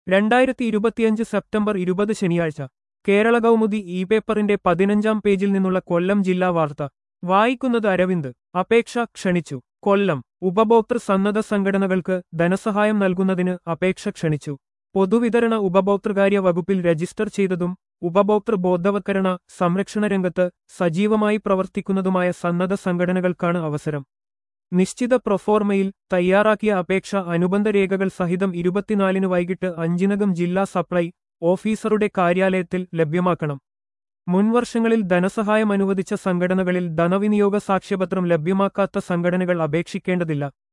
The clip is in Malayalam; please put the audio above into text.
രണ്ടായിരത്തി ഇരുപത്തിയഞ്ച് സെപ്റ്റംബർ ഇരുപത് ശനിയാഴ്ച കേരള കൗമുദി ഇ പേപ്പറിന്റെ പതിനഞ്ചാം പേജിൽ നിന്നുള്ള കൊല്ലം ജില്ലാ വാർത്ത വായിക്കുന്നത് അരവിന്ദ് അപേക്ഷ ക്ഷണിച്ചു കൊല്ലം ഉപഭോക്തൃ സന്നദ്ധ സംഘടനകൾക്ക് ധനസഹായം നൽകുന്നതിന് അപേക്ഷ ക്ഷണിച്ചു പൊതുവിതരണ ഉപഭോക്തൃകാര്യ വകുപ്പിൽ രജിസ്റ്റർ ചെയ്തതും ഉപഭോക്തൃ ബോധവത്കരണ സംരക്ഷണ രംഗത്ത് സജീവമായി പ്രവർത്തിക്കുന്നതുമായ സന്നദ്ധ സംഘടനകൾക്കാണ് അവസരം നിശ്ചിത പ്രൊഫോർമയിൽ തയ്യാറാക്കിയ അപേക്ഷ അനുബന്ധ രേഖകൾ സഹിതം ഇരുപത്തിനാലിന് വൈകിട്ട് അഞ്ചിനകം ജില്ലാ സപ്ലൈ ഓഫീസറുടെ കാര്യാലയത്തിൽ ലഭ്യമാക്കണം മുൻവർഷങ്ങളിൽ ധനസഹായം അനുവദിച്ച സംഘടനകളിൽ ധനവിനിയോഗ സാക്ഷ്യപത്രം ലഭ്യമാക്കാത്ത സംഘടനകൾ അപേക്ഷിക്കേണ്ടതില്ല